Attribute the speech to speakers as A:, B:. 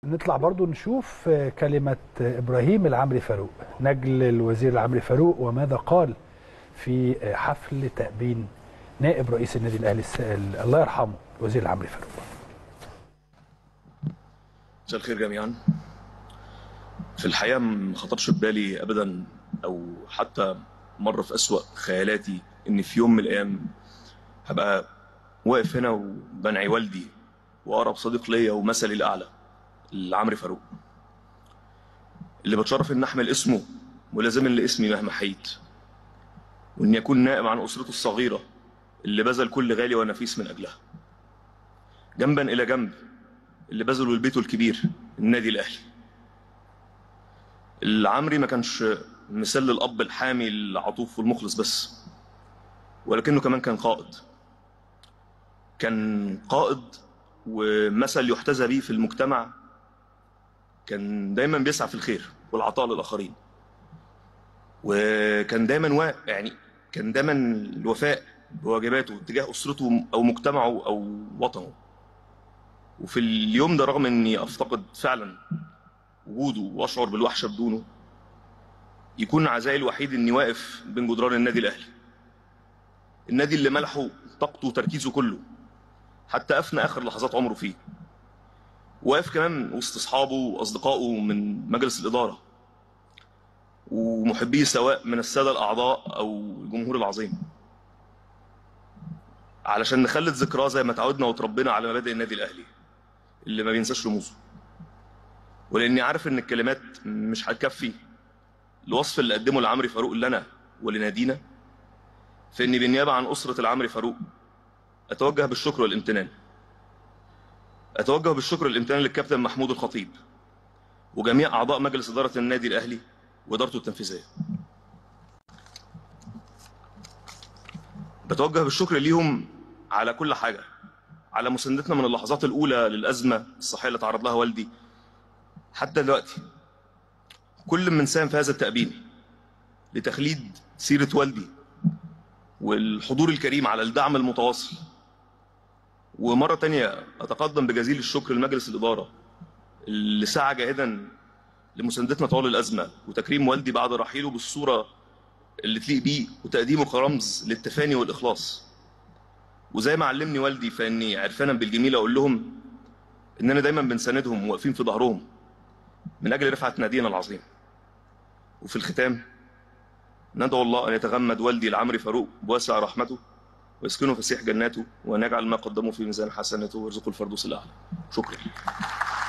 A: نطلع برضو نشوف كلمة إبراهيم العمري فاروق نجل الوزير العمري فاروق وماذا قال في حفل تأبين نائب رئيس النادي الأهلي الله يرحمه الوزير العمري فاروق
B: مساء الخير جميعا في الحقيقة ما خطرش في بالي أبدا أو حتى مرة في أسوأ خيالاتي إن في يوم من الأيام هبقى واقف هنا وبنعي والدي وأقرب صديق ليا ومثلي الأعلى العمري فاروق اللي بتشرف ان احمل اسمه ولازم لاسمي مهما حييت واني اكون نائب عن اسرته الصغيره اللي بذل كل غالي ونفيس من اجلها جنبا الى جنب اللي بذلوا لبيته الكبير النادي الاهلي العمري ما كانش مثال للاب الحامي العطوف والمخلص بس ولكنه كمان كان قائد كان قائد ومثل يحتذى به في المجتمع كان دايما بيسعى في الخير والعطاء للاخرين وكان دايما وا... يعني كان دايما الوفاء بواجباته تجاه اسرته او مجتمعه او وطنه وفي اليوم ده رغم اني افتقد فعلا وجوده واشعر بالوحشه بدونه يكون عزائي الوحيد اني واقف بين جدران النادي الاهلي النادي اللي ملحه طاقته وتركيزه كله حتى افنى اخر لحظات عمره فيه واقف كمان وسط اصحابه واصدقائه من مجلس الاداره ومحبيه سواء من الساده الاعضاء او الجمهور العظيم علشان نخلد ذكراه زي ما تعودنا وتربينا على مبادئ النادي الاهلي اللي ما بينساش رموزه ولاني عارف ان الكلمات مش هتكفي الوصف اللي قدمه العمري فاروق لنا ولنادينا فاني بالنيابه عن اسره العمري فاروق اتوجه بالشكر والامتنان أتوجه بالشكر والامتنان للكابتن محمود الخطيب وجميع أعضاء مجلس إدارة النادي الأهلي وإدارته التنفيذية. بتوجه بالشكر ليهم على كل حاجة على مساندتنا من اللحظات الأولى للأزمة الصحية اللي تعرض لها والدي حتى دلوقتي كل من ساهم في هذا التأبين لتخليد سيرة والدي والحضور الكريم على الدعم المتواصل ومرة تانية أتقدم بجزيل الشكر لمجلس الإدارة اللي سعى جاهدا لمساندتنا طوال الأزمة وتكريم والدي بعد رحيله بالصورة اللي تليق بيه وتقديمه كرمز للتفاني والإخلاص وزي ما علمني والدي فإني عرفانا بالجميل أقول لهم إننا دايما بنساندهم وواقفين في ظهرهم من أجل رفعة نادينا العظيم وفي الختام ندعو الله أن يتغمد والدي العمري فاروق بواسع رحمته ويسكنه فسيح جناته وأن يجعل ما قدمه في ميزان حسناته ويرزقه الفردوس الأعلى شكرا